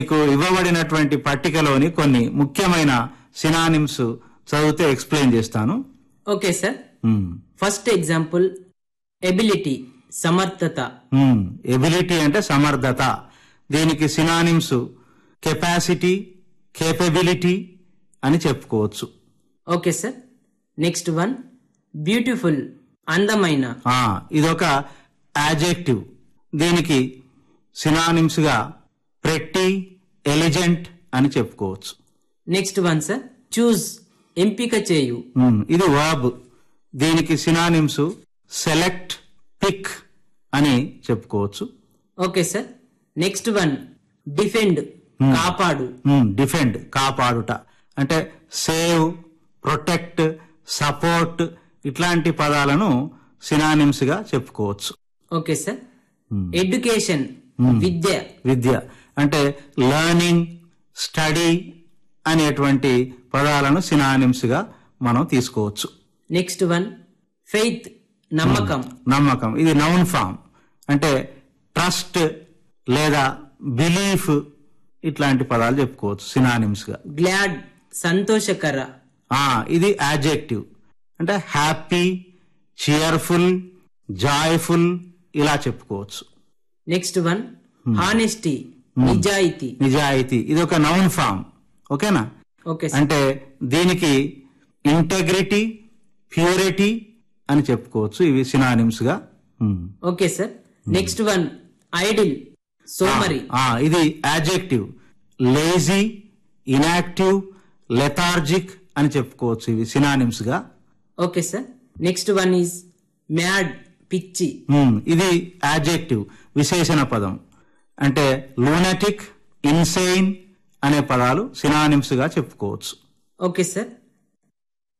మీకు ఇవ్వబడినటువంటి పట్టికలోని కొన్ని ముఖ్యమైన సినానిమ్స్ చదివితే ఎక్స్ప్లెయిన్ చేస్తాను okay sir hmm. First example ability సమర్థత మ్మ్. ఎబిలిటీ అంటే సమర్థత దీనికి సినానిమ్స్ కెపాసిటీ కేపబిలిటీ అని చెప్పుకోవచ్చు okay sir next one beautiful అందమైన ఆ, ఇదొక యాజెక్టివ్ దీనికి సినానిమ్స్ గా ప్రెట్టి ఎలిజెంట్ అని చెప్పుకోవచ్చు నెక్స్ట్ వన్ సార్ చూజ్ ఎంపిక చేయు మ్మ్. ఇది వర్బ్ దీనికి సినానిమ్స్ సెలెక్ట్ పిక్ అని చెప్పుకోవచ్చు okay sir next one defend కాపాడు డిఫెండ్ కాపాడుట అంటే సేవ్ ప్రొటెక్ట్ సపోర్ట్ ఇట్లాంటి పదాలను సినానిమ్స్ గా చెప్పుకోవచ్చు ఓకే సార్ ఎడ్యుకేషన్ విద్య విద్య అంటే లర్నింగ్ స్టడీ అనేటువంటి పదాలను సినానిమ్స్ గా మనం తీసుకోవచ్చు నెక్స్ట్ వన్ ఫెయిత్ నమ్మకం నమ్మకం ఇది నౌన్ ఫామ్ అంటే ట్రస్ట్ లేదా బిలీఫ్ ఇట్లాంటి పదాలు చెప్పుకోవచ్చు సినానిమ్స్ గా గ్లాడ్ సంతోషకర ఆ ఇది యాడ్జెక్టివ్ అంటే హ్యాపీ చియర్ఫుల్ జాయ్ఫుల్ ఇలా చెప్పుకోవచ్చు నెక్స్ట్ వన్ హానెస్టీ నిజాయితీ నిజాయితీ ఇది ఒక నౌన్ ఫామ్ ఓకేనా ఓకే సార్ అంటే దీనికి ఇంటెగ్రిటీ ప్యూరిటీ అని చెప్పుకోవచ్చు ఇవి సినానిమ్స్ గా um. Okay sir next one idle సోమరి ఆ, ఇది యాడ్జెక్టివ్ లేజీ ఇనాక్టివ్ లెథార్జిక్ అని చెప్పుకోవచ్చు ఇవి సినానిమ్స్ గా okay sir next one is mad పిచ్చి ఉమ్, ఇది యాడ్జెక్టివ్ విశేషణ పదం అంటే లూనటిక్ ఇన్సైన్ అనే పదాలు సినానిమ్స్ గా చెప్పుకోవచ్చు ఓకే సార్